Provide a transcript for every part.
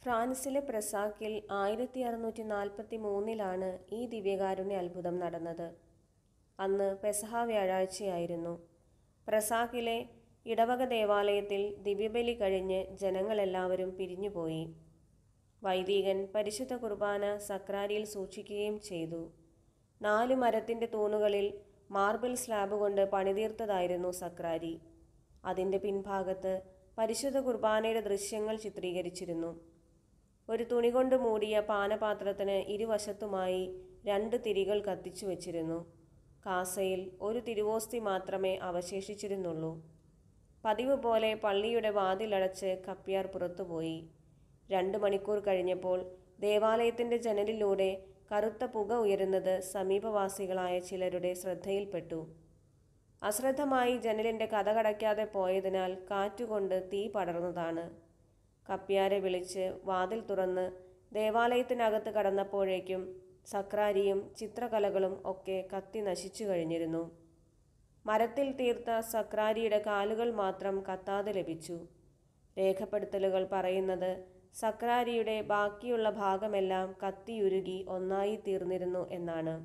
ഫ്രാൻസിലെ പ്രസാക്കിൽ ആയിരത്തി അറുന്നൂറ്റി നാൽപ്പത്തി മൂന്നിലാണ് ഈ ദിവ്യകാരുണ്യ അത്ഭുതം നടന്നത് അന്ന് പെസഹ വ്യാഴാഴ്ചയായിരുന്നു പ്രസാക്കിലെ ഇടവക ദേവാലയത്തിൽ ദിവ്യബലി കഴിഞ്ഞ് ജനങ്ങളെല്ലാവരും പിരിഞ്ഞുപോയി വൈദികൻ പരിശുദ്ധ കുർബാന സക്രാരിയിൽ സൂക്ഷിക്കുകയും ചെയ്തു നാല് മരത്തിൻ്റെ തൂണുകളിൽ മാർബിൾ സ്ലാബ് കൊണ്ട് പണിതീർത്തതായിരുന്നു സക്രാരി അതിൻ്റെ പിൻഭാഗത്ത് പരിശുദ്ധ കുർബാനയുടെ ദൃശ്യങ്ങൾ ചിത്രീകരിച്ചിരുന്നു ഒരു തുണി കൊണ്ട് മൂടിയ പാനപാത്രത്തിന് ഇരുവശത്തുമായി രണ്ട് തിരികൾ കത്തിച്ചു വച്ചിരുന്നു കാസയിൽ ഒരു തിരുവോസ്തി മാത്രമേ അവശേഷിച്ചിരുന്നുള്ളൂ പതിവ് പോലെ പള്ളിയുടെ വാതിലടച്ച് കപ്പ്യാർ പുറത്തുപോയി രണ്ട് മണിക്കൂർ കഴിഞ്ഞപ്പോൾ ദേവാലയത്തിൻ്റെ ജനലിലൂടെ കറുത്ത പുക ഉയരുന്നത് സമീപവാസികളായ ചിലരുടെ ശ്രദ്ധയിൽപ്പെട്ടു അശ്രദ്ധമായി ജനലിൻ്റെ കഥകടയ്ക്കാതെ പോയതിനാൽ കാറ്റുകൊണ്ട് തീ പടർന്നതാണ് കപ്പ്യാരെ വിളിച്ച് വാതിൽ തുറന്ന് ദേവാലയത്തിനകത്ത് കടന്നപ്പോഴേക്കും സക്രാരിയും ചിത്രകലകളും ഒക്കെ കത്തി നശിച്ചു കഴിഞ്ഞിരുന്നു മരത്തിൽ തീർത്ത സക്രാരിയുടെ കാലുകൾ മാത്രം കത്താതെ ലഭിച്ചു രേഖപ്പെടുത്തലുകൾ പറയുന്നത് സക്രാരിയുടെ ബാക്കിയുള്ള ഭാഗമെല്ലാം കത്തിയുരുകി ഒന്നായി തീർന്നിരുന്നു എന്നാണ്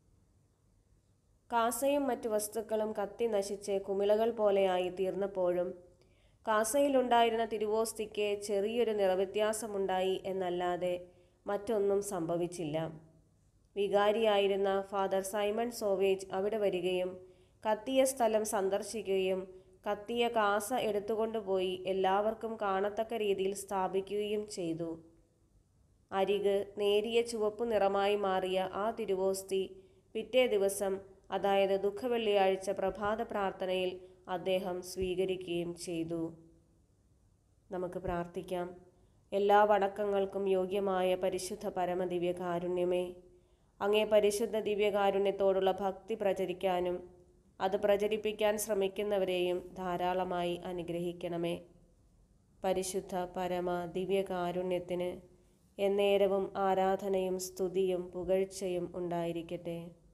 കാസയും മറ്റു വസ്തുക്കളും കത്തി നശിച്ച് കുമിളകൾ പോലെയായി തീർന്നപ്പോഴും കാസയിലുണ്ടായിരുന്ന തിരുവോസ്തിക്ക് ചെറിയൊരു നിറവ്യത്യാസമുണ്ടായി എന്നല്ലാതെ മറ്റൊന്നും സംഭവിച്ചില്ല വികാരിയായിരുന്ന ഫാദർ സൈമൺ സോവേജ് അവിടെ വരികയും കത്തിയ സ്ഥലം സന്ദർശിക്കുകയും കത്തിയ കാസ എടുത്തുകൊണ്ടുപോയി എല്ലാവർക്കും കാണത്തക്ക രീതിയിൽ സ്ഥാപിക്കുകയും ചെയ്തു അരിക് നേരിയ ചുവപ്പ് നിറമായി മാറിയ ആ തിരുവോസ്തി പിറ്റേ ദിവസം അതായത് ദുഃഖവെള്ളിയാഴ്ച പ്രഭാത പ്രാർത്ഥനയിൽ അദ്ദേഹം സ്വീകരിക്കുകയും ചെയ്തു നമുക്ക് പ്രാർത്ഥിക്കാം എല്ലാ വണക്കങ്ങൾക്കും യോഗ്യമായ പരിശുദ്ധ പരമദിവ്യ കാരുണ്യമേ അങ്ങേ പരിശുദ്ധ ദിവ്യകാരുണ്യത്തോടുള്ള ഭക്തി പ്രചരിക്കാനും അത് പ്രചരിപ്പിക്കാൻ ശ്രമിക്കുന്നവരെയും ധാരാളമായി അനുഗ്രഹിക്കണമേ പരിശുദ്ധ പരമ ദിവ്യകാരുണ്യത്തിന് എന്നേരവും ആരാധനയും സ്തുതിയും പുകഴ്ചയും ഉണ്ടായിരിക്കട്ടെ